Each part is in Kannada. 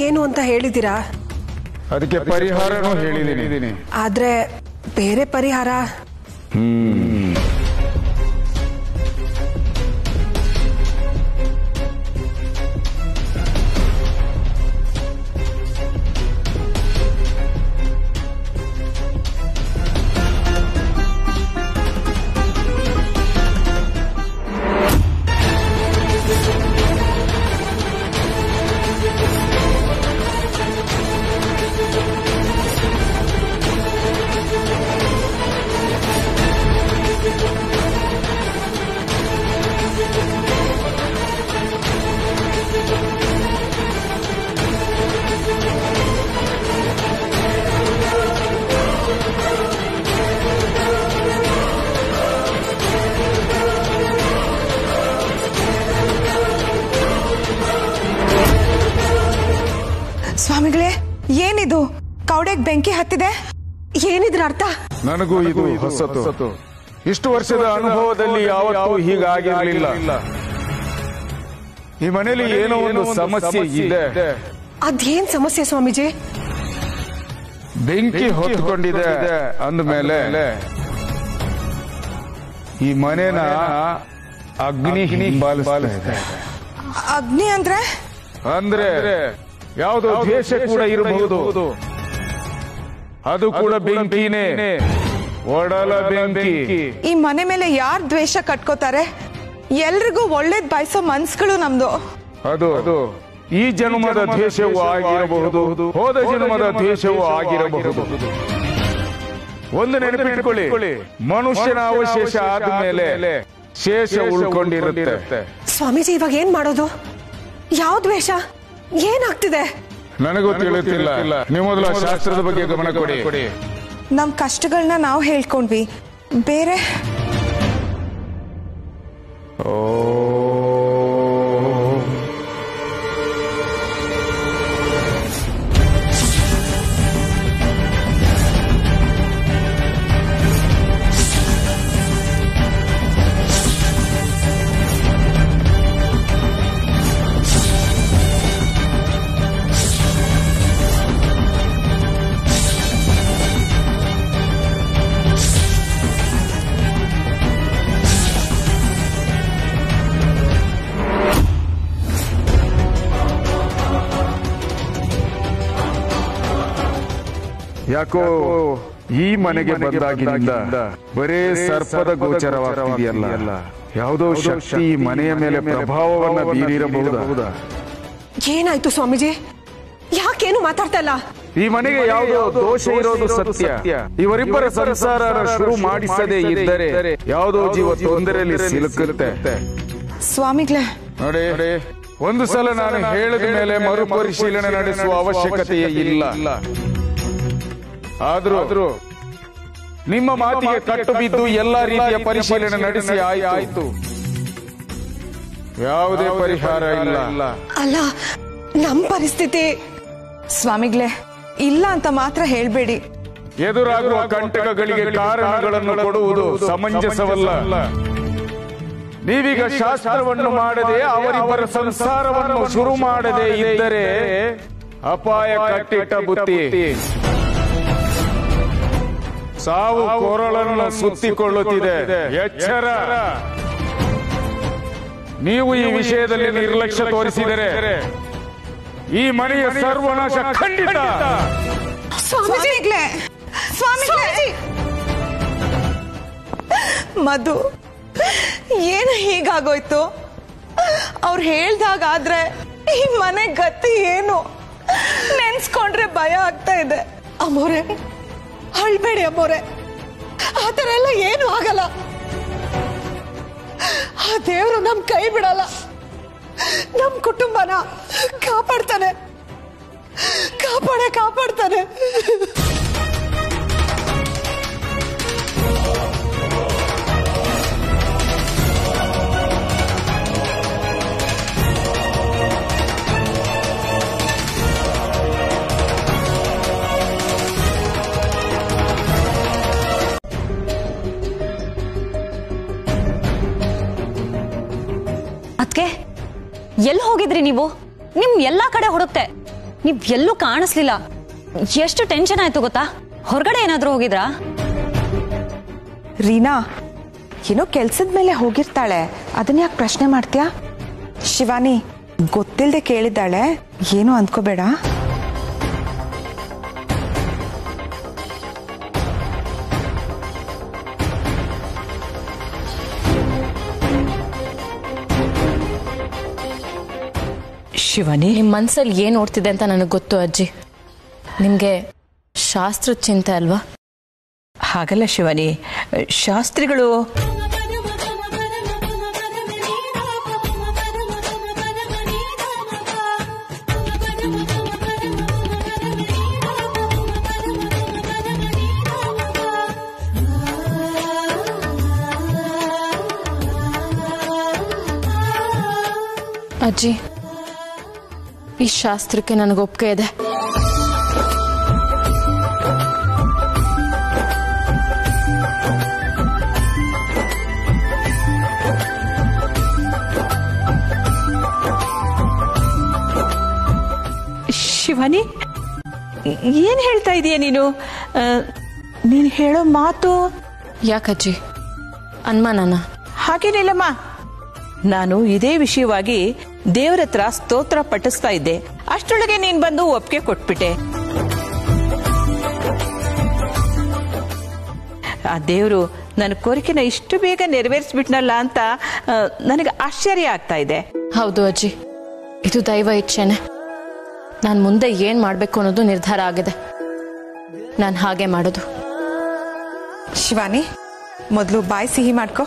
ಏನು ಅಂತ ಹೇಳಿದ್ದೀರಾ ಅದಕ್ಕೆ ಪರಿಹಾರನೂ ಹೇಳಿದ್ದೀನಿ ಆದ್ರೆ ಬೇರೆ ಪರಿಹಾರ ಸ್ವಾಮಿಗಳೇ ಏನಿದು ಕೌಡೆಗ್ ಬೆಂಕಿ ಹತ್ತಿದೆ ಏನಿದ್ರ ಅರ್ಥ ನನಗೂ ಇದು ಹೊಸತು ಇಷ್ಟು ವರ್ಷದ ಅನುಭವದಲ್ಲಿ ಯಾವತ್ತೂ ಹೀಗಾಗಿರಲಿಲ್ಲ ಈ ಮನೆಯಲ್ಲಿ ಏನೋ ಒಂದು ಸಮಸ್ಯೆ ಇದೆ ಅದೇನ್ ಸಮಸ್ಯೆ ಸ್ವಾಮೀಜಿ ಬೆಂಕಿ ಹೊತ್ಕೊಂಡಿದೆ ಅಂದ್ಮೇಲೆ ಈ ಮನೇನ ಅಗ್ನಿ ಹಿಂಬಾಲಿಸ್ತಾ ಇದೆ ಅಗ್ನಿ ಅಂದ್ರೆ ಅಂದ್ರೆ ಯಾವುದೋ ದ್ವೇಷ ಕೂಡ ಇರಬಹುದು ಅದು ಕೂಡ ಬೆಂಕಿನೇ ಒಡಲ ಬೆಂಕಿ ಈ ಮನೆ ಮೇಲೆ ಯಾರ್ ದ್ವೇಷ ಕಟ್ಕೋತಾರೆ ಎಲ್ರಿಗೂ ಒಳ್ಳೇದ್ ಬಯಸೋ ಮನ್ಸ್ಗಳು ನಮ್ದು ಅದು ಅದು ಈ ಜನ್ಮದ ದ್ವೇಷವೂ ಆಗಿರಬಹುದು ಹೋದ ಜನ್ಮದ ದ್ವೇಷವೂ ಆಗಿರಬಹುದು ಒಂದು ನೆನಪಿಟ್ಕೊಳ್ಳಿ ಮನುಷ್ಯನ ಅವಶೇಷ ಆದ್ಮೇಲೆ ಶೇಷ ಉಳ್ಕೊಂಡಿರುತ್ತೆ ಸ್ವಾಮೀಜಿ ಇವಾಗ ಏನ್ ಮಾಡೋದು ಯಾವ ದ್ವೇಷ ಏನಾಗ್ತಿದೆ ನನಗೂ ತಿಳಿಯುತ್ತಿಲ್ಲ ನೀವು ಮೊದಲು ಆ ಶಾಸ್ತ್ರದ ಬಗ್ಗೆ ಗಮನ ಕೊಡಿ ನಮ್ ಕಷ್ಟಗಳನ್ನ ನಾವು ಹೇಳ್ಕೊಂಡ್ವಿ ಬೇರೆ ಓ ಯಾಕೋ ಈ ಮನೆಗೆ ಬಂದಾಗಿನಿಂದ ಬರೇ ಸರ್ಪದ ಗೋಚರವಾಗ್ತಿದೆಯಲ್ಲ ಯಾವುದೋ ಶಕ್ತಿ ಈ ಮನೆಯ ಮೇಲೆ ಪ್ರಭಾವವನ್ನ ಬೀರಿರಬಹುದಾ ಏನಾಯ್ತು ಸ್ವಾಮೀಜಿ ಯಾಕೇನು ಮಾತಾಡ್ತಾ ಇಲ್ಲ ಈ ಮನೆಗೆ ಯಾವುದೋ ದೋಷ ಇರೋದು ಸತ್ಯ ಇವರಿಬ್ಬರ ಸಂಸಾರ ಶುರು ಮಾಡಿಸದೇ ಇದ್ದರೆ ಯಾವುದೋ ಜೀವ ತೊಂದರೆಯಲ್ಲಿ ಸಿಲುಕುತ್ತೆ ಸ್ವಾಮಿಗಳೇ ನೋಡಿ ಒಂದು ಸಲ ನಾನು ಹೇಳಿದ ಮೇಲೆ ಮರುಪರಿಶೀಲನೆ ನಡೆಸುವ ಅವಶ್ಯಕತೆಯೇ ಇಲ್ಲ ಆದ್ರೂ ನಿಮ್ಮ ಮಾತಿಗೆ ಕಟ್ಟು ಬಿದ್ದು ಎಲ್ಲಾ ರೀತಿಯ ಪರಿಶೀಲನೆ ನಡೆಸಿ ಆಯ್- ಆಯ್ತು ಯಾವುದೇ ಪರಿಹಾರ ಇಲ್ಲ ಅಲ್ಲ ನಮ್ ಪರಿಸ್ಥಿತಿ ಸ್ವಾಮಿಗಳೇ ಇಲ್ಲ ಅಂತ ಮಾತ್ರ ಹೇಳ್ಬೇಡಿ ಎದುರಾಗುವ ಕಂಟಕಗಳಿಗೆ ಕಾರಣಗಳನ್ನು ಕೊಡುವುದು ಸಮಂಜಸವಲ್ಲ ನೀವೀಗ ಶಾಸ್ತ್ರವನ್ನು ಮಾಡದೆ ಅವರಿಬ್ಬರ ಸಂಸಾರವನ್ನು ಶುರು ಮಾಡದೆ ಇದ್ದರೆ ಅಪಾಯ ಕಟ್ಟಿಟ್ಟ ಬುತ್ತಿ ಸಾವು ಕೊರಳನ್ನು ಸುತ್ತಿಕೊಳ್ಳುತ್ತಿದೆ ಎಚ್ಚರ ನೀವು ಈ ವಿಷಯದಲ್ಲಿ ನಿರ್ಲಕ್ಷ್ಯ ತೋರಿಸಿದರೆ ಈ ಮನೆಯ ಸರ್ವನಾಶ ಖಂಡಿತ ಸ್ವಾಮಿಗಳೇ ಸ್ವಾಮಿಗಳೇ ಮಧು ಏನು ಹೀಗಾಗೋಯ್ತು ಅವ್ರು ಹೇಳ್ದಾಗಾದ್ರೆ ಈ ಮನೆ ಗತಿ ಏನು ನೆನ್ಸ್ಕೊಂಡ್ರೆ ಭಯ ಆಗ್ತಾ ಇದೆ ಅಮ್ಮೋರೆ ಅಳ್ಬೇಡಿ ಅಮ್ಮೋರೆ ಆ ಥರ ಎಲ್ಲ ಏನು ಆಗಲ್ಲ ಆ ದೇವರು ನಮ್ ಕೈ ಬಿಡಲ್ಲ ನಮ್ ಕುಟುಂಬನ ಕಾಪಾಡ್ತಾನೆ ಕಾಪಾಡೆ ಕಾಪಾಡ್ತಾನೆ ಅದ್ಕೆ ಎಲ್ಲಿ ಹೋಗಿದ್ರಿ ನೀವು ನಿಮ್ ಎಲ್ಲಾ ಕಡೆ ಹುಡುಕ್ತೆ ನೀವ್ ಎಲ್ಲೂ ಕಾಣಿಸ್ಲಿಲ್ಲ ಎಷ್ಟು ಟೆನ್ಷನ್ ಆಯ್ತು ಗೊತ್ತಾ ಹೊರಗಡೆ ಏನಾದ್ರೂ ಹೋಗಿದ್ರಾ ರೀನಾ ಏನೋ ಕೆಲ್ಸದ ಮೇಲೆ ಹೋಗಿರ್ತಾಳೆ ಅದನ್ನ ಯಾಕೆ ಪ್ರಶ್ನೆ ಮಾಡ್ತೀಯಾ ಶಿವಾನಿ ಗೊತ್ತಿಲ್ಲದೆ ಕೇಳಿದ್ದಾಳೆ ಏನು ಅಂದ್ಕೋಬೇಡ ಶಿವಾನಿ ನಿಮ್ಮ ಮನ್ಸಲ್ಲಿ ಏನು ನೋಡ್ತಿದೆ ಅಂತ ನನಗೆ ಗೊತ್ತು ಅಜ್ಜಿ ನಿಮಗೆ ಶಾಸ್ತ್ರದ ಚಿಂತೆ ಅಲ್ವಾ ಹಾಗಲ್ಲ ಶಿವಾನಿ ಶಾಸ್ತ್ರಿಗಳು ಅಜ್ಜಿ ಈ ಶಾಸ್ತ್ರಕ್ಕೆ ನನಗೆ ಒಪ್ಪಿಗೆ ಇದೆ ಶಿವಾನಿ ಏನ್ ಹೇಳ್ತಾ ಇದೀಯ ನೀನು ಆ, ನೀನು ಹೇಳೋ ಮಾತು ಯಾಕಜ್ಜಿ ಅನ್ಮಾನನ ಹಾಗೇನಿಲ್ಲಮ್ಮ ನಾನು ಇದೇ ವಿಷಯವಾಗಿ ದೇವರ ಹತ್ರ ಸ್ತೋತ್ರ ಪಠಿಸ್ತಾ ಇದ್ದೆ ಅಷ್ಟರೊಳಗೆ ನೀನ್ ಬಂದು ಒಪ್ಪಿಗೆ ಕೊಟ್ಬಿಟ್ಟೆ ಆ ದೇವರು ನನ್ನ ಕೋರಿಕೆನ ಇಷ್ಟು ಬೇಗ ನೆರವೇರಿಸ್ಬಿಟ್ನಲ್ಲ ಅಂತ ಆ, ನನಗೆ ಆಶ್ಚರ್ಯ ಆಗ್ತಾ ಇದೆ ಹೌದು ಅಜ್ಜಿ ಇದು ದೈವ ಇಚ್ಛೆನೆ ನಾನು ಮುಂದೆ ಏನು ಮಾಡಬೇಕು ಅನ್ನೋದು ನಿರ್ಧಾರ ಆಗಿದೆ ನಾನು ಹಾಗೆ ಮಾಡೋದು ಶಿವಾನಿ ಮೊದಲು ಬಾಯಿ ಸಿಹಿ ಮಾಡ್ಕೊ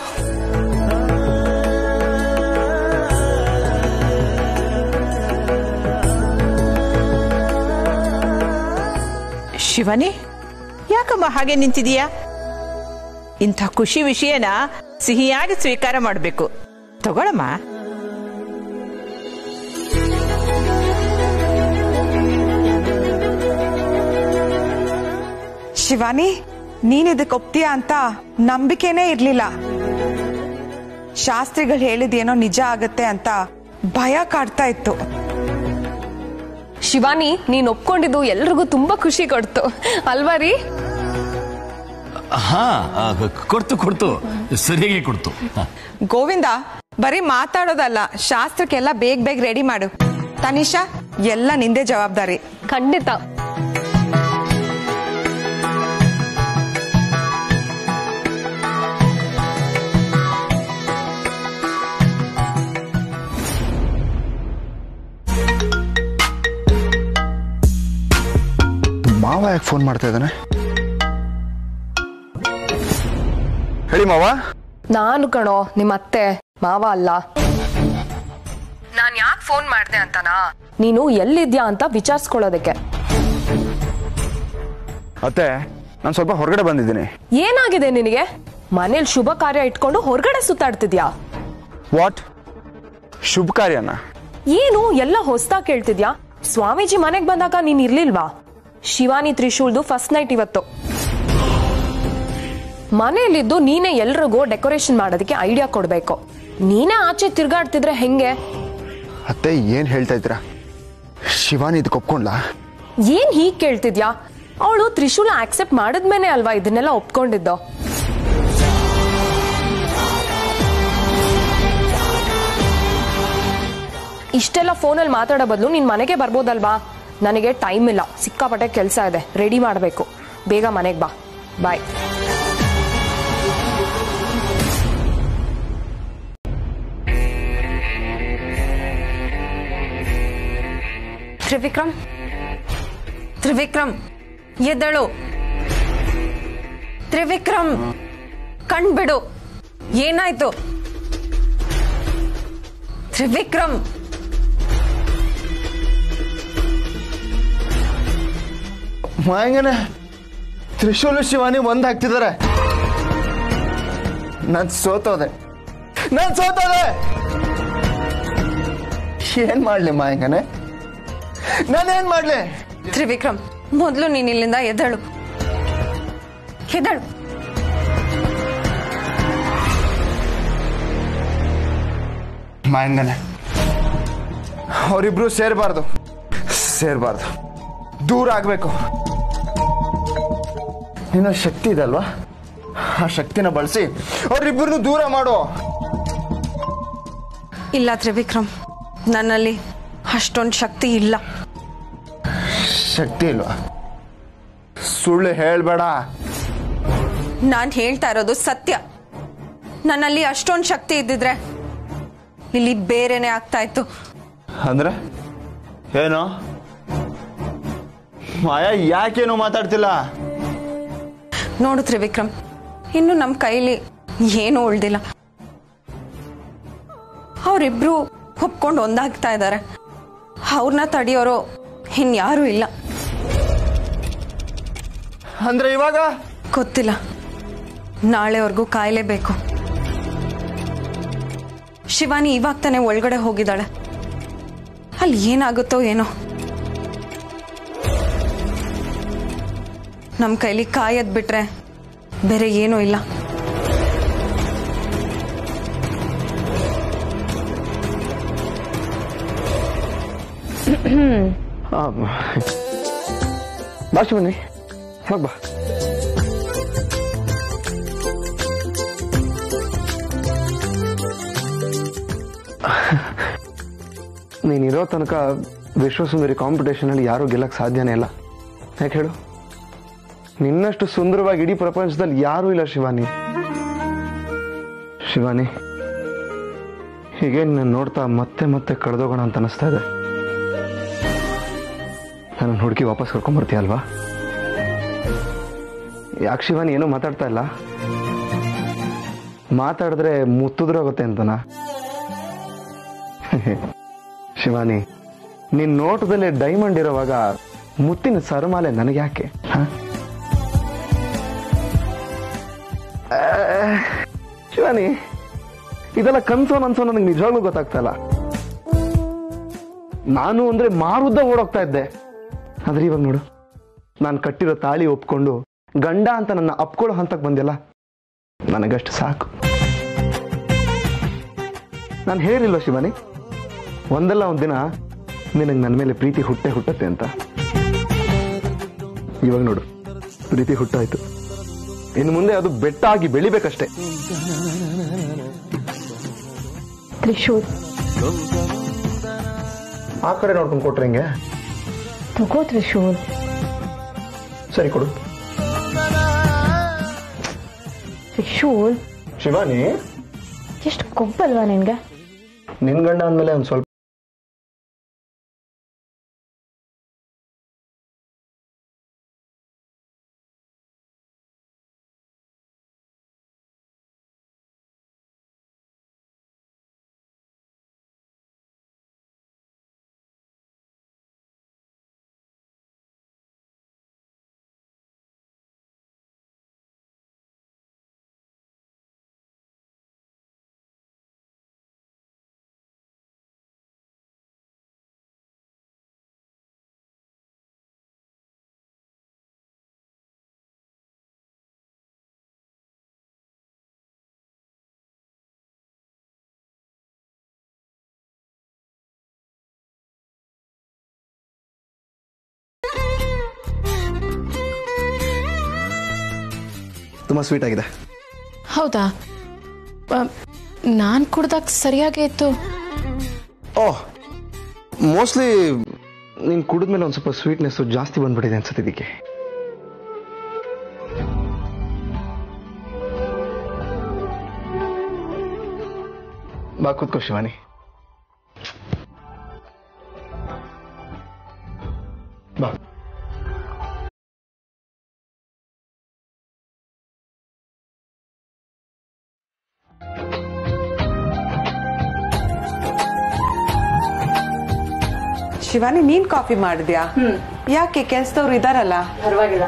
ಶಿವಾನಿ ಯಾಕಮ್ಮ ಹಾಗೆ ನಿಂತಿದೀಯಾ ಇಂಥ ಖುಷಿ ವಿಷಯನ ಸಿಹಿಯಾಗಿ ಸ್ವೀಕಾರ ಮಾಡಬೇಕು ತಗೊಳಮ್ಮ ಶಿವಾನಿ ನೀನ್ ಇದಕ್ಕೆ ಒಪ್ತೀಯಾ ಅಂತ ನಂಬಿಕೆನೇ ಇರ್ಲಿಲ್ಲ ಶಾಸ್ತ್ರಿಗಳು ಹೇಳಿದೇನೋ ನಿಜ ಆಗತ್ತೆ ಅಂತ ಭಯ ಕಾಡ್ತಾ ಇತ್ತು ಶಿವಾನಿ ನೀನ್ ಒಪ್ಕೊಂಡಿದ್ದು ಎಲ್ರಿಗೂ ತುಂಬಾ ಖುಷಿ ಕೊಡ್ತು ಅಲ್ವಾ ರೀ ಹಾ ಆ, ಕೊಡ್ತು ಕೊಡ್ತು ಸರಿಯಾಗಿ ಕೊಡ್ತು ಹ. ಗೋವಿಂದ ಬರೀ ಮಾತಾಡೋದಲ್ಲ ಶಾಸ್ತ್ರಕ್ಕೆಲ್ಲ ಬೇಗ ಬೇಗ ರೆಡಿ ಮಾಡು ತನಿಷಾ ಎಲ್ಲ ನಿಂದೆ ಜವಾಬ್ದಾರಿ ಖಂಡಿತ ಮಾವ ಯಾಕೆ ಫೋನ್ ಮಾಡ್ತಾ ಇದ್ದಾನೆ ಹೇಳಿ ಮಾವ ನಾನು ಕಣೋ ನಿಮ್ಮ ಅತ್ತೆ ಮಾವ ಅಲ್ಲ ನಾನ್ ಯಾಕೆ ಫೋನ್ ಮಾಡ್ದೆ ಅಂತನಾ ನೀನು ಎಲ್ಲಿದ್ಯಾ ಅಂತ ವಿಚಾರಿಸ್ಕೊಳ್ಳೋದಕ್ಕೆ ಅತ್ತೆ ನಾನು ಸ್ವಲ್ಪ ಹೊರಗಡೆ ಬಂದಿದ್ದೀನಿ ಏನಾಗಿದೆ ನಿನಗೆ ಮನೇಲಿ ಶುಭ ಕಾರ್ಯ ಇಟ್ಕೊಂಡು ಹೊರಗಡೆ ಸುತ್ತಾಡ್ತಿದ್ಯಾ ವಾಟ್ ಶುಭ ಕಾರ್ಯನ ಏನು ಎಲ್ಲ ಹೊಸ್ತಾ ಕೇಳ್ತಿದ್ಯಾ ಸ್ವಾಮೀಜಿ ಮನೆಗ್ ಬಂದಾಗ ನೀನ್ ಇರ್ಲಿಲ್ವಾ ಶಿವಾನಿ ತ್ರಿಶೂಲ್ದು ಫಸ್ಟ್ ನೈಟ್ ಇವತ್ತು ಮನೆಯಲ್ಲಿದ್ದು ನೀನೇ ಎಲ್ರಿಗೂ ಡೆಕೋರೇಷನ್ ಮಾಡೋದಕ್ಕೆ ಐಡಿಯಾ ಕೊಡ್ಬೇಕು ನೀನೇ ಆಚೆ ತಿರ್ಗಾಡ್ತಿದ್ರೆ ಹೆಂಗೆ ಅತ್ತೆ ಏನ್ ಹೇಳ್ತಾ ಇದ್ದೀರಾ ಶಿವಾನಿ ಇದಕ್ಕೆ ಒಪ್ಕೊಂಡ್ಲಾ ಏನ್ ಹೀಗ್ ಕೇಳ್ತಿದ್ಯಾ ಅವಳು ತ್ರಿಶೂಲ ಆಕ್ಸೆಪ್ಟ್ ಮಾಡಿದ್ಮೇನೆ ಅಲ್ವಾ ಇದನ್ನೆಲ್ಲ ಒಪ್ಕೊಂಡಿದ್ದು ಇಷ್ಟೆಲ್ಲ ಫೋನಲ್ಲಿ ಮಾತಾಡೋ ಬದಲು ನೀನ್ ಮನೆಗೆ ಬರ್ಬೋದಲ್ವಾ ನನಗೆ ಟೈಮ್ ಇಲ್ಲ ಸಿಕ್ಕಾಪಟ್ಟೆ ಕೆಲಸ ಇದೆ ರೆಡಿ ಮಾಡಬೇಕು ಬೇಗ ಮನೆಗೆ ಬಾ ಬಾಯ್ ತ್ರಿವಿಕ್ರಮ್ ತ್ರಿವಿಕ್ರಮ್ ಎದ್ದಳು ತ್ರಿವಿಕ್ರಮ್ ಕಣ್ಬಿಡು ಏನಾಯ್ತು ತ್ರಿವಿಕ್ರಮ್ ಮಾಯಂಗನೆ ತ್ರಿಶೂಲು ಶಿವಾನಿ ಒಂದ್ ಹಾಕ್ತಿದ್ದಾರೆ ನಾನ್ ಸೋತೋದೆ ನಾನ್ ಸೋತೋದೆ ಏನ್ ಮಾಡ್ಲಿ ಮಾಯಂಗನೆ ನಾನೇನ್ ಮಾಡ್ಲಿ ತ್ರಿವಿಕ್ರಮ್ ಮೊದಲು ನೀನ್ ಇಲ್ಲಿಂದ ಎದ್ದಳು ಎದ್ದಳು ಮಾಯಂಗನೆ ಅವರಿಬ್ರು ಸೇರಬಾರ್ದು ಸೇರಬಾರ್ದು ದೂರ ಆಗಬೇಕು ನಿನ್ನ ಶಕ್ತಿ ಇದೆ ಅಲ್ವಾ ಆ ಶಕ್ತಿನ ಬಳಸಿ ಅವ್ರಿಬ್ಬರನ್ನು ದೂರ ಮಾಡು ಇಲ್ಲ ತ್ರಿವಿಕ್ರಮ್ ನನ್ನಲ್ಲಿ ಅಷ್ಟೊಂದು ಶಕ್ತಿ ಇಲ್ಲ ಶಕ್ತಿ ಇಲ್ವಾ ಸುಳ್ಳು ಹೇಳ್ಬೇಡ ನಾನು ಹೇಳ್ತಾ ಇರೋದು ಸತ್ಯ ನನ್ನಲ್ಲಿ ಅಷ್ಟೊಂದು ಶಕ್ತಿ ಇದ್ದಿದ್ರೆ ಇಲ್ಲಿ ಬೇರೆನೆ ಆಗ್ತಾ ಇತ್ತು ಅಂದ್ರೆ ಏನು ಮಾಯಾ ಯಾಕೇನು ಮಾತಾಡ್ತಿಲ್ಲ ನೋಡು ತ್ರಿವಿಕ್ರಮ್ ಇನ್ನು ನಮ್ಮ ಕೈಲಿ ಏನೂ ಉಳ್ದಿಲ್ಲ ಅವರಿಬ್ರು ಒಪ್ಕೊಂಡು ಒಂದಾಗ್ತಾ ಇದ್ದಾರೆ ಅವ್ರನ್ನ ತಡೆಯೋರು ಇನ್ಯಾರೂ ಇಲ್ಲ ಅಂದ್ರೆ ಇವಾಗ ಗೊತ್ತಿಲ್ಲ ನಾಳೆವರೆಗೂ ಕಾಯಲೇಬೇಕು ಶಿವಾನಿ ಇವಾಗ ತಾನೇ ಒಳಗಡೆ ಹೋಗಿದ್ದಾಳೆ ಅಲ್ಲಿ ಏನಾಗುತ್ತೋ ಏನೋ ನಮ್ಮ ಕೈಲಿ ಕಾಯದ್ ಬಿಟ್ರೆ ಬೇರೆ ಏನೂ ಇಲ್ಲ ಬಾ ಶಿವನಿ ಹೋಗ್ ಬಾ ನೀನಿರೋ ತನಕ ವಿಶ್ವಸುಂದರಿ ಕಾಂಪಿಟೇಷನ್ ಅಲ್ಲಿ ಯಾರೂ ಗೆಲ್ಲಕ್ ಸಾಧ್ಯನೇ ಇಲ್ಲ ಯಾಕೆ ಹೇಳು ನಿನ್ನಷ್ಟು ಸುಂದರವಾಗಿ ಇಡೀ ಪ್ರಪಂಚದಲ್ಲಿ ಯಾರೂ ಇಲ್ಲ ಶಿವಾನಿ ಶಿವಾನಿ ಹೀಗೆ ನಾನು ನೋಡ್ತಾ ಮತ್ತೆ ಮತ್ತೆ ಕಳೆದೋಗೋಣ ಅಂತ ಅನಿಸ್ತಾ ಇದೆ ನನ್ನ ಹುಡುಕಿ ವಾಪಸ್ ಕರ್ಕೊಂಡ್ಬರ್ತೀಯ ಅಲ್ವಾ ಯಾಕೆ ಶಿವಾನಿ ಏನೂ ಮಾತಾಡ್ತಾ ಇಲ್ಲ ಮಾತಾಡಿದ್ರೆ ಮುತ್ತುದ್ರಾಗುತ್ತೆ ಅಂತನಾ ಶಿವಾನಿ ನಿನ್ ನೋಟದಲ್ಲಿ ಡೈಮಂಡ್ ಇರುವಾಗ ಮುತ್ತಿನ ಸರಮಾಲೆ ನನಗೆ ಯಾಕೆ ಹ? ಆ, ಶಿವಾನಿ ಇದೆಲ್ಲ ಕನ್ಸೋ ನನ್ಸೋ ನನಗೆ ನಿಜವಾಗ್ಲೂ ಗೊತ್ತಾಗ್ತಾ ಇಲ್ಲ ನಾನು ಅಂದ್ರೆ ಮಾರುದ್ದ ಓಡೋಗ್ತಾ ಇದ್ದೆ ಆದ್ರೆ ಇವಾಗ ನೋಡು ನಾನು ಕಟ್ಟಿರೋ ತಾಳಿ ಒಪ್ಕೊಂಡು ಗಂಡ ಅಂತ ನನ್ನ ಅಪ್ಕೊಳ್ಳೋ ಹಂತಕ್ಕೆ ಬಂದಿಲ್ಲ ನನಗಷ್ಟು ಸಾಕು ನಾನು ಹೇಳಿಲ್ವ ಶಿವಾನಿ ಒಂದಲ್ಲ ಒಂದಿನ ನಿನಗೆ ನನ್ನ ಮೇಲೆ ಪ್ರೀತಿ ಹುಟ್ಟೆ ಹುಟ್ಟತ್ತೆ ಅಂತ ಇವಾಗ ನೋಡು ಪ್ರೀತಿ ಹುಟ್ಟಾಯ್ತು ಇನ್ನು ಮುಂದೆ ಅದು ಬೆಟ್ಟ ಆಗಿ ಬೆಳಿಬೇಕಷ್ಟೇ ತ್ರಿಶೂಲ್ ಆ ಕಡೆ ನೋಡ್ಕೊಂಡು ಕೊಟ್ರೆ ಹಿಂಗೆ ತಗೋ ತ್ರಿಶೂಲ್ ಸರಿ ಕೊಡು ತ್ರಿಶೂಲ್ ಶಿವಾನಿ ಎಷ್ಟು ಕೊಬ್ಬಲ್ವಾ ನಿನ್ಗೆ ನಿನ್ ಗಂಡ ಅಂದ್ಮೇಲೆ ಒಂದು ಸ್ವಲ್ಪ ತುಂಬಾ ಸ್ವೀಟ್ ಆಗಿದೆ ಹೌದಾ ನಾನು ಕುಡ್ದಾಗ ಸರಿಯಾಗೇ ಇತ್ತು ಓಹ್ ಮೋಸ್ಟ್ಲಿ ನೀನು ಕುಡಿದ್ಮೇಲೆ ಒಂದು ಸ್ವಲ್ಪ ಸ್ವೀಟ್ನೆಸ್ ಜಾಸ್ತಿ ಬಂದ್ಬಿಟ್ಟಿದೆ ಅನ್ಸುತ್ತೆ ಇದಕ್ಕೆ ಬಾ ಕೂತ್ಕೋ ಶಿವಾನಿ ಬಾ ಶಿವಾನಿ ನೀನ್ ಕಾಫಿ ಮಾಡಿದ್ಯಾ ಯಾಕೆ ಕೆಲ್ಸದವ್ರು ಇದಾರಲ್ಲ ಪರವಾಗಿಲ್ಲ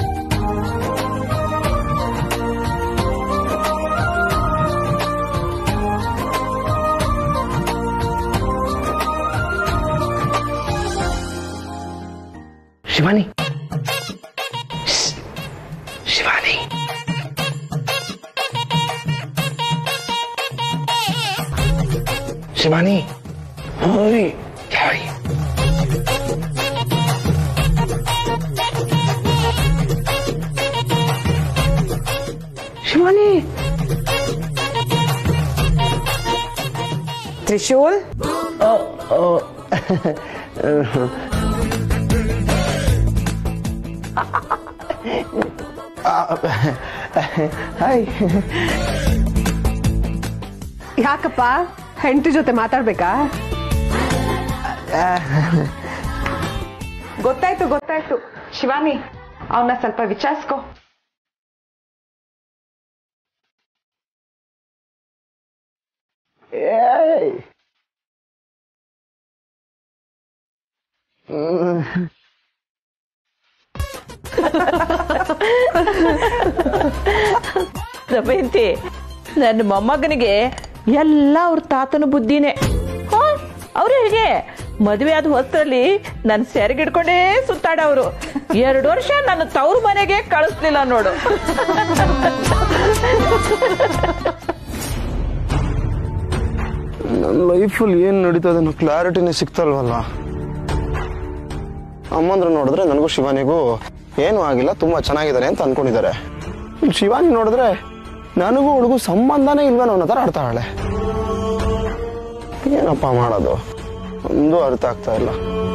ಶಿವಾನಿ ಶಿವಾನಿ ಶಿವಾನಿ ಓಯ್ ಯಾಯ್ ಶಿವಾನಿ ತ್ರಿಶೂಲ್ ಹಾಯ್ ಯಾಕಪ್ಪ ಹೆಂಡತಿ ಜೊತೆ ಮಾತಾಡ್ಬೇಕಾ ಗೊತ್ತಾಯ್ತು ಗೊತ್ತಾಯ್ತು ಶಿವಾನಿ ಅವನ್ನ ಸ್ವಲ್ಪ ವಿಚಾರಿಸ್ಕೊ ಏಯ್ ಹ್ಮ್. ದಮಯಂತಿ ನನ್ನ ಮೊಮ್ಮಗನಿಗೆ ಎಲ್ಲ ಅವ್ರ ತಾತನ ಬುದ್ಧಿನೇ ಹಾ ಅವ್ರು ಹೇಗೆ ಮದುವೆ ಆದ ಹೊತ್ತಲ್ಲಿ ನನ್ನ ಸೆರಗಿಡ್ಕೊಂಡೇ ಸುತ್ತಾಡವ್ರು ಎರಡು ವರ್ಷ ನನ್ನ ತವ್ರ ಮನೆಗೆ ಕಳಿಸ್ಲಿಲ್ಲ ನೋಡು ನನ್ನ ಲೈಫಲ್ಲಿ ಏನು ನಡೀತದೆ ಅನ್ನೋ ಕ್ಲಾರಿಟಿನೇ ಸಿಗ್ತಲ್ವಲ್ಲ ಅಮ್ಮಂದ್ರ ನೋಡಿದ್ರೆ ನನಗೂ ಶಿವಾನಿಗೂ ಏನೂ ಆಗಿಲ್ಲ ತುಂಬಾ ಚೆನ್ನಾಗಿದ್ದಾರೆ ಅಂತ ಅನ್ಕೊಂಡಿದ್ದಾರೆ ಇಲ್ಲಿ ಶಿವಾನಿ ನೋಡಿದ್ರೆ ನನಗೂ ಹುಡುಗು ಸಂಬಂಧನೇ ಇಲ್ವೇನೋ ಅನ್ನೋ ಥರ ಆಡ್ತಾಳೆ ಏನಪ್ಪ ಮಾಡೋದು ಒಂದು ಅರ್ಥ ಆಗ್ತಾ ಇಲ್ಲ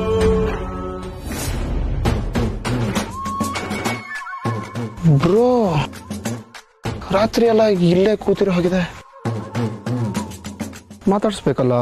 ಬ್ರೋ ರಾತ್ರಿ ಎಲ್ಲ ಇಲ್ಲೇ ಕೂತಿರೋ ಹಾಗಿದೆ ಮಾತಾಡ್ಸ್ಬೇಕಲ್ಲ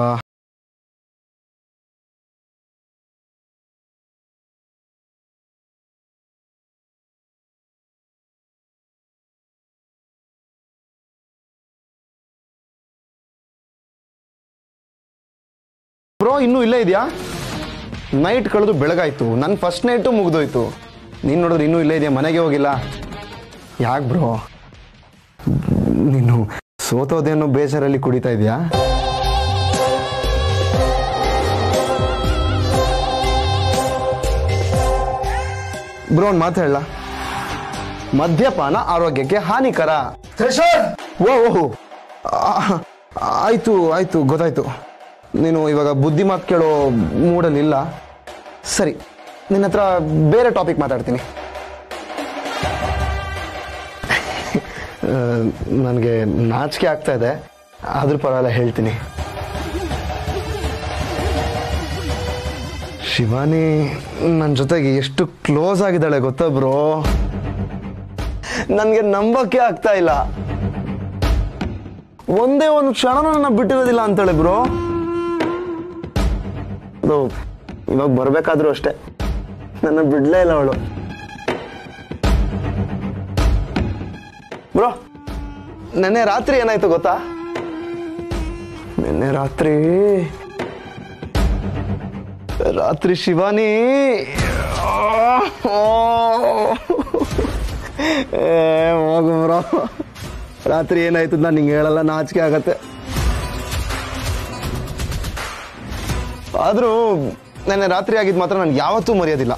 ಬ್ರೋ ಇನ್ನೂ ಇಲ್ಲೇ ಇದೆಯಾ ನೈಟ್ ಕಳೆದು ಬೆಳಗಾಯ್ತು ನನ್ನ ಫಸ್ಟ್ ನೈಟು ಮುಗ್ದೋಯ್ತು ನೀನು ನೋಡಿದ್ರೆ ಇನ್ನೂ ಇಲ್ಲೇ ಇದೆಯಾ ಮನೆಗೆ ಹೋಗಿಲ್ಲ ಯಾಕೆ ಬ್ರೋ ನೀನು ಸೋತೋದೇನೋ ಬೇಸರಲ್ಲಿ ಕುಡಿತಾ ಇದೆಯಾ ಬ್ರೋ ಒಂದು ಮಾತು ಹೇಳ ಮದ್ಯಪಾನ ಆರೋಗ್ಯಕ್ಕೆ ಹಾನಿಕರ ಓ ಓಹೋ ಆ- ಆಯ್ತು ಆಯ್ತು ಗೊತ್ತಾಯ್ತು ನೀನು ಇವಾಗ ಬುದ್ಧಿ ಮಾತು ಕೇಳೋ ಮೂಡಲ್ಲಿ ಇಲ್ಲ ಸರಿ ನಿನ್ನ ಹತ್ರ ಬೇರೆ ಟಾಪಿಕ್ ಮಾತಾಡ್ತೀನಿ ನನಗೆ ನಾಚಿಕೆ ಆಗ್ತಾ ಇದೆ ಆದ್ರೂ ಪರವಾಗಿಲ್ಲ ಹೇಳ್ತೀನಿ ಶಿವಾನಿ ನನ್ನ ಜೊತೆಗೆ ಎಷ್ಟು ಕ್ಲೋಸ್ ಆಗಿದ್ದಾಳೆ ಗೊತ್ತಾ ಬ್ರೋ ನನಗೆ ನಂಬಕ್ಕೆ ಆಗ್ತಾ ಇಲ್ಲ ಒಂದೇ ಒಂದು ಕ್ಷಣನೂ ನನ್ನ ಬಿಟ್ಟಿರೋದಿಲ್ಲ ಅಂತಾಳೆ ಬ್ರೋ ಅದು ಇವಾಗ ಬರ್ಬೇಕಾದ್ರೂ ಅಷ್ಟೇ ನನ್ನ ಬಿಡ್ಲೇ ಇಲ್ಲ ಅವಳು ಬ್ರೋ ನೆನ್ನೆ ರಾತ್ರಿ ಏನಾಯ್ತು ಗೊತ್ತಾ ನಿನ್ನೆ ರಾತ್ರಿ ರಾತ್ರಿ ಶಿವಾನಿ ಏ ಹೋಗು ಬ್ರೋ ರಾತ್ರಿ ಏನಾಯ್ತು ನಾನು ನಿಂಗೆ ಹೇಳಲ್ಲ ನಾಚಿಕೆ ಆಗತ್ತೆ ಆದ್ರೂ ನೆನ್ನೆ ರಾತ್ರಿ ಆಗಿದ್ ಮಾತ್ರ ನನ್ಗೆ ಯಾವತ್ತೂ ಮರೆಯೋದಿಲ್ಲ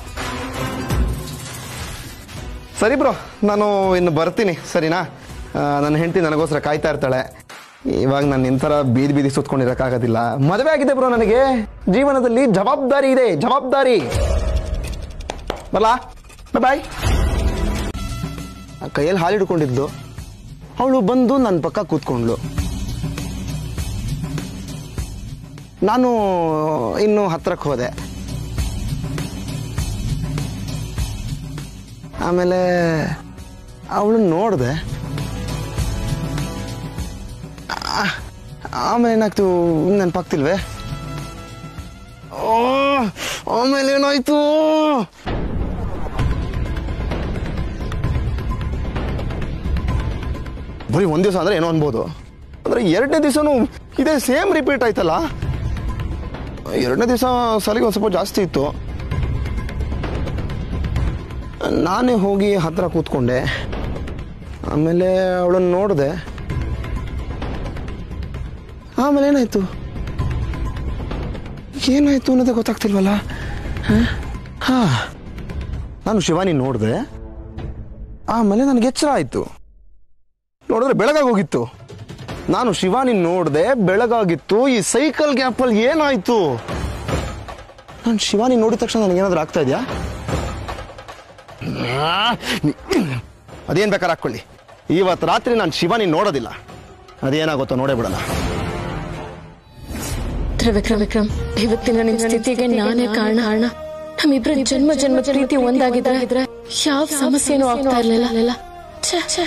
ಸರಿ ಬ್ರೋ ನಾನು ಇನ್ನು ಬರ್ತೀನಿ ಸರಿನಾ ಆ, ನನ್ನ ಹೆಂಡತಿ ನನಗೋಸ್ಕರ ಕಾಯ್ತಾ ಇರ್ತಾಳೆ ಇವಾಗ ನಾನು ಇಂಥರ ಬೀದಿ ಬೀದಿ ಸುತ್ಕೊಂಡಿರಕ್ಕಾಗೋದಿಲ್ಲ ಮದುವೆ ಆಗಿದೆ ಬ್ರೋ ನನಗೆ ಜೀವನದಲ್ಲಿ ಜವಾಬ್ದಾರಿ ಇದೆ ಜವಾಬ್ದಾರಿ ಬರಲಾ ಬಾಯ್ ಕೈಯಲ್ಲಿ ಹಾಲು ಹಿಡ್ಕೊಂಡಿದ್ಲು ಅವಳು ಬಂದು ನನ್ನ ಪಕ್ಕ ಕೂತ್ಕೊಂಡ್ಳು ನಾನು ಇನ್ನು ಹತ್ರಕ್ಕೆ ಹೋದೆ ಆಮೇಲೆ ಅವಳು ನೋಡಿದೆ ಆಮೇಲೆ ಏನಾಯ್ತು ನೆನಪಾಗ್ತಿಲ್ವೇ ಓ ಆಮೇಲೆ ಏನಾಯ್ತು ಬರೀ ಒಂದ್ ದಿವಸ ಅಂದ್ರೆ ಏನೋ ಅನ್ಬೋದು ಅಂದ್ರೆ ಎರಡನೇ ದಿವಸನೂ ಇದೇ ಸೇಮ್ ರಿಪೀಟ್ ಆಯ್ತಲ್ಲ ಎರಡನೇ ದಿವಸ ಸಲಿಗೆ ಒಂದು ಸ್ವಲ್ಪ ಜಾಸ್ತಿ ಇತ್ತು ನಾನೇ ಹೋಗಿ ಹತ್ರ ಕೂತ್ಕೊಂಡೆ ಆಮೇಲೆ ಅವಳನ್ನು ನೋಡಿದೆ ಆಮೇಲೆ ಏನಾಯ್ತು ಏನಾಯ್ತು ಅನ್ನೋದೇ ಗೊತ್ತಾಗ್ತಿಲ್ವಲ್ಲ ಹ? ಹಾ ನಾನು ಶಿವಾನಿ ನೋಡಿದೆ ಆಮೇಲೆ ನನಗೆ ಎಚ್ಚರ ಆಯ್ತು ನೋಡಿದ್ರೆ ಬೆಳಗಾಗಿ ಹೋಗಿತ್ತು ನಾನು ಶಿವಾನಿ ನೋಡಿದೆ ಬೆಳಗಾಗಿತ್ತು ಈ ಸೈಕಲ್ ಗ್ಯಾಪಲ್ಲಿ ಏನಾಯ್ತು ನಾನು ಶಿವಾನಿ ನೋಡಿದ ತಕ್ಷಣ ನನಗೇನಾದ್ರೂ ಆಗ್ತಾ ಇದೆಯಾ ಅದೇನ್ ಬೇಕಾದ್ರೆ ಹಾಕೊಳ್ಳಿ ಇವತ್ತು ರಾತ್ರಿ ನಾನು ಶಿವಾನಿ ನೋಡೋದಿಲ್ಲ ಅದೇನಾಗುತ್ತೋ ನೋಡೇ ಬಿಡೋಣ ತ್ರಿವಿಕ್ರಮ್ ವಿಕ್ರಮ್ ಇವತ್ತಿನ ನಿನ್ ಸ್ಥಿತಿಗೆ ನಾನೇ ಕಾರಣ ಕಾರಣ ನಮ್ಮಿಬ್ರ ಜನ್ಮ ಜನ್ಮ ಪ್ರೀತಿ ಒಂದಾಗಿದ್ರೆ ಯಾವ ಸಮಸ್ಯೆನೂ ಆಗ್ತಾ ಇರ್ಲಿಲ್ಲ ಛೆ, ಛೆ.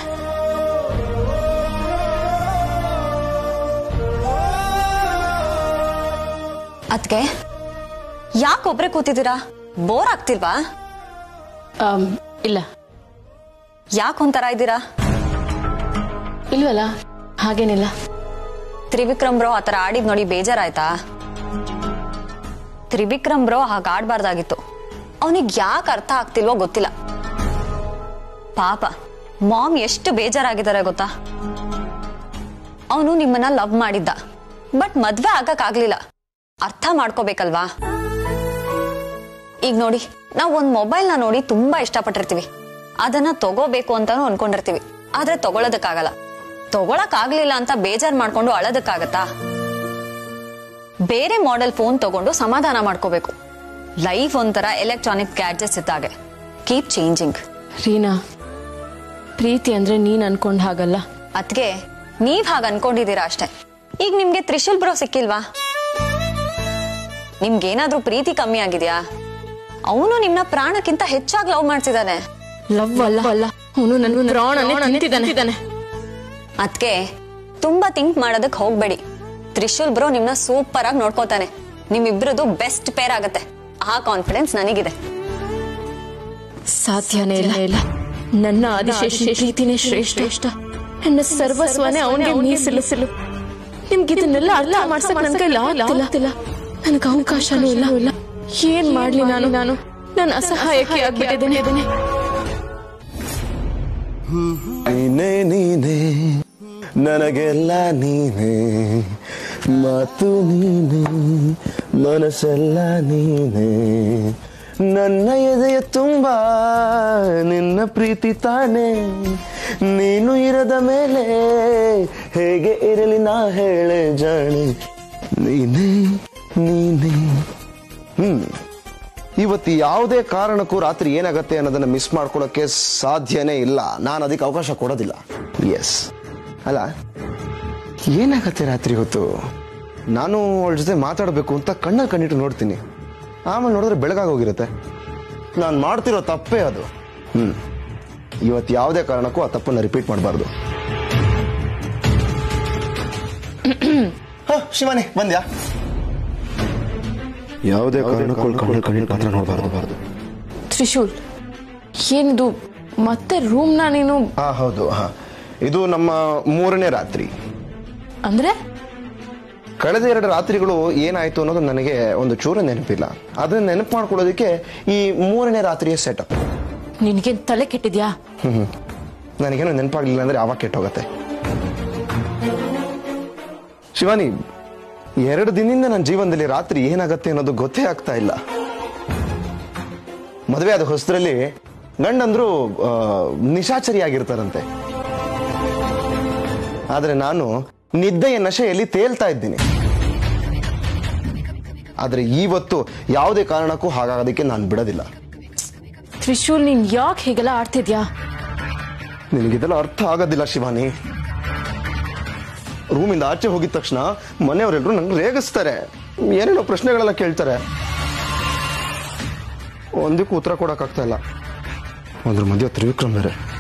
ಅದ್ಕೆ ಯಾಕೆ ಒಬ್ರೆ ಕೂತಿದ್ದೀರಾ ಬೋರ್ ಆಗ್ತಿಲ್ವಾ ಆಮ್, ಇಲ್ಲ ಯಾಕೆ ಒಂಥರ ಇದ್ದೀರಾ ಇಲ್ವಲ್ಲ ಹಾಗೇನಿಲ್ಲ ತ್ರಿವಿಕ್ರಮ್ ಬ್ರೋ ಆತರ ಆಡಿದ್ ನೋಡಿ ಬೇಜಾರಾಯ್ತಾ ತ್ರಿವಿಕ್ರಮ್ ಬ್ರೋ ಹಾಗೆ ಆಡ್ಬಾರ್ದಾಗಿತ್ತು ಅವನಿಗೆ ಯಾಕೆ ಅರ್ಥ ಆಗ್ತಿಲ್ವೋ ಗೊತ್ತಿಲ್ಲ ಪಾಪ ಮಾಮ್ ಎಷ್ಟು ಬೇಜಾರಾಗಿದ್ದಾರೆ ಗೊತ್ತಾ ಅವನು ನಿಮ್ಮನ್ನ ಲವ್ ಮಾಡಿದ್ದ ಬಟ್ ಮದ್ವೆ ಆಗಕ್ಕಾಗ್ಲಿಲ್ಲ ಅರ್ಥ ಮಾಡ್ಕೋಬೇಕಲ್ವಾ ಈಗ ನೋಡಿ ನಾವು ಒಂದ್ ಮೊಬೈಲ್ ನ ನೋಡಿ ತುಂಬಾ ಇಷ್ಟಪಟ್ಟಿರ್ತೀವಿ ಅದನ್ನ ತಗೋಬೇಕು ಅಂತಾನು ಅನ್ಕೊಂಡಿರ್ತೀವಿ ಆದ್ರೆ ತಗೊಳೋದಕ್ಕಾಗಲ್ಲ ತಗೊಳಕ್ ಆಗ್ಲಿಲ್ಲ ಅಂತ ಬೇಜಾರ್ ಮಾಡ್ಕೊಂಡು ಅಳೋದಕ್ಕಾಗತ್ತಾ ಬೇರೆ ಮಾಡೆಲ್ ಫೋನ್ ತಗೊಂಡು ಸಮಾಧಾನ ಮಾಡ್ಕೋಬೇಕು ಲೈಫ್ ಒಂಥರ ಎಲೆಕ್ಟ್ರಾನಿಕ್ ಗ್ಯಾಡ್ಜೆಟ್ಸ್ ಇದ್ದಾಗೆ ಕೀಪ್ ಚೇಂಜಿಂಗ್ ರೀನಾ ಪ್ರೀತಿ ಅಂದ್ರೆ ನೀನ್ ಅನ್ಕೊಂಡ್ ಹಾಗಲ್ಲ ಅದ್ಗೆ ನೀವ್ ಹಾಗ ಅನ್ಕೊಂಡಿದೀರಾ ಅಷ್ಟೇ ಈಗ ನಿಮ್ಗೆ ತ್ರಿಶೂಲ್ ಬ್ರೋ ಸಿಕ್ಕಿಲ್ವಾ ನಿಮ್ಗೇನಾದ್ರೂ ಪ್ರೀತಿ ಕಮ್ಮಿ ಆಗಿದ್ಯಾ ಅವನು ನಿಮ್ನ ಪ್ರಾಣಕ್ಕಿಂತ ಹೆಚ್ಚಾಗಿ ಲವ್ ಮಾಡ್ತಿದ್ದಾನೆ ಲವ್ ಅಲ್ಲ ಅಲ್ಲ ಅವನು ನನ್ನ ಪ್ರಾಣನೇ ತಿಂತಿದ್ದಾನೆ ಅದ್ಕೆ ತುಂಬಾ ಥಿಂಕ್ ಮಾಡೋದಕ್ ಹೋಗ್ಬೇಡಿ ತ್ರಿಶೂಲ್ ಬ್ರೋ ನಿಮ್ನ ಸೂಪರ್ ಆಗಿ ನೋಡ್ಕೋತಾನೆ ನಿಮ್ಮಿಬ್ರದ್ದು ಬೆಸ್ಟ್ ಪೇರ್ ಆಗತ್ತೆ ಆ ಕಾನ್ಫಿಡೆನ್ಸ್ ನನಗಿದೆ ಸಾಧ್ಯನೇ ಇಲ್ಲ ಇಲ್ಲ ನನ್ನ ಆದಿಶೇಷ ಪ್ರೀತಿನೇ ಶ್ರೇಷ್ಠ ಇಷ್ಟ ನನ್ನ ಸರ್ವಸ್ವನೇ ಅವನಿಗೆ ಮೀಸಲಿಸಲು ನಿಮ್ಗೆ ಇದನ್ನೆಲ್ಲ ಅರ್ಥ ಮಾಡ್ಸಕ್ ನನ್ ಕೈಲಿ ಆಗ್ತಿಲ್ಲ ನನಗೆ ಅವಕಾಶನೂ ಇಲ್ಲ ಇಲ್ಲ ಏನ್ ಮಾಡ್ಲಿ ನಾನು ನಾನು ನನ್ನ ಅಸಹಾಯಕ್ಕೆ ಆಗ್ಬಿಟ್ಟಿದ್ದೇನೆ ಅದನ್ನೇ ನೀನೇ ನೀನೇ ನನಗೆಲ್ಲ ನೀನೇ ಮಾತು ನೀನೇ ಮನಸ್ಸೆಲ್ಲ ನೀನೇ ನನ್ನ ಎದೆಯ ತುಂಬ ನಿನ್ನ ಪ್ರೀತಿ ತಾನೇ ನೀನು ಇರದ ಮೇಲೆ ಹೇಗೆ ಇರಲಿ ನಾ ಹೇಳೆ ಜಾಣೆ ನೀನೇ ನೀನೇ ಹ್ಮ್ ಇವತ್ತು ಯಾವುದೇ ಕಾರಣಕ್ಕೂ ರಾತ್ರಿ ಏನಾಗತ್ತೆ ಅನ್ನೋದನ್ನ ಮಿಸ್ ಮಾಡ್ಕೊಳ್ಳೋಕೆ ಸಾಧ್ಯನೇ ಇಲ್ಲ ನಾನು ಅದಕ್ಕೆ ಅವಕಾಶ ಕೊಡೋದಿಲ್ಲ ಎಸ್ ಅಲ್ಲ ಏನಾಗತ್ತೆ ರಾತ್ರಿ ಹೊತ್ತು ನಾನು ಅವಳ ಜೊತೆ ಮಾತಾಡಬೇಕು ಅಂತ ಕಣ್ಣಲ್ಲಿ ಕಣ್ಣಿಟ್ಟು ನೋಡ್ತೀನಿ ಆಮೇಲೆ ನೋಡಿದ್ರೆ ಬೆಳಗಾಗಿ ಹೋಗಿರುತ್ತೆ ನಾನು ಮಾಡ್ತಿರೋ ತಪ್ಪೇ ಅದು ಹ್ಮ್ ಇವತ್ತು ಯಾವುದೇ ಕಾರಣಕ್ಕೂ ಆ ತಪ್ಪನ್ನ ರಿಪೀಟ್ ಮಾಡಬಾರ್ದು ಶಿವಾನಿ ಬಂದ್ಯಾ ಯಾವುದೇ ಕಾರಣಕ್ಕೂ ಕಣ್ಣಲ್ಲಿ ಕಣ್ಣಿಟ್ಟು ಮಾತ್ರ ನೋಡಬಾರ್ದು ತ್ರಿಶೂಲ್ ಏನಿದು ಮತ್ತೆ ರೂಮ್ನ ನೀನು ಹಾ ಹೌದು ಹಾ ಇದು ನಮ್ಮ ಮೂರನೇ ರಾತ್ರಿ ಅಂದ್ರೆ ಕಳೆದ ಎರಡು ರಾತ್ರಿಗಳು ಏನಾಯ್ತು ಅನ್ನೋದು ನನಗೆ ಒಂದು ಚೂರು ನೆನಪಿಲ್ಲ ಅದನ್ನ ನೆನಪು ಮಾಡ್ಕೊಳ್ಳೋದಕ್ಕೆ ಈ ಮೂರನೇ ರಾತ್ರಿಯ ಸೆಟಪ್ ನಿನಗೆ ತಲೆ ಕೆಟ್ಟಿದ್ಯಾ ಹ್ಮ್ ಹ್ಮ್. ನನಗೇನು ನೆನಪಾಗ್ಲಿಲ್ಲ ಅಂದ್ರೆ ಆವಾಗ ಕೆಟ್ಟೋಗತ್ತೆ ಶಿವಾನಿ ಎರಡು ದಿನದಿಂದ ನನ್ನ ಜೀವನದಲ್ಲಿ ರಾತ್ರಿ ಏನಾಗತ್ತೆ ಅನ್ನೋದು ಗೊತ್ತೇ ಆಗ್ತಾ ಇಲ್ಲ ಮದುವೆ ಆದ ಹೊಸದ್ರಲ್ಲಿ ಗಂಡಂದ್ರು ಆ, ನಿಶಾಚರಿ ಆಗಿರ್ತಾರಂತೆ ಆದ್ರೆ ನಾನು ನಿದ್ದೆಯ ನಶೆಯಲ್ಲಿ ತೇಲ್ತಾ ಇದ್ದೀನಿ ಆದ್ರೆ ಇವತ್ತು ಯಾವುದೇ ಕಾರಣಕ್ಕೂ ಹಾಗಾಗೋದಕ್ಕೆ ನಾನು ಬಿಡೋದಿಲ್ಲ ತ್ರಿಶೂಲ್ ನೀನ್ ಯಾಕೆ ಹೀಗೆಲ್ಲ ಆಡ್ತಿದ್ಯಾ ನಿನಗಿದೆಲ್ಲ ಅರ್ಥ ಆಗೋದಿಲ್ಲ ಶಿವಾನಿ ರೂಮಿಂದ ಆಚೆ ಹೋಗಿದ ತಕ್ಷಣ ಮನೆಯವರೆಲ್ಲರೂ ನಂಗೆ ರೇಗಿಸ್ತಾರೆ ಏನೇನೋ ಪ್ರಶ್ನೆಗಳೆಲ್ಲ ಕೇಳ್ತಾರೆ ಒಂದಕ್ಕೂ ಉತ್ತರ ಕೊಡಕ್ಕಾಗ್ತಾ ಇಲ್ಲ ಅದ್ರ ಮಧ್ಯೆ ತ್ರಿವಿಕ್ರಮ್ ಬೇರೆ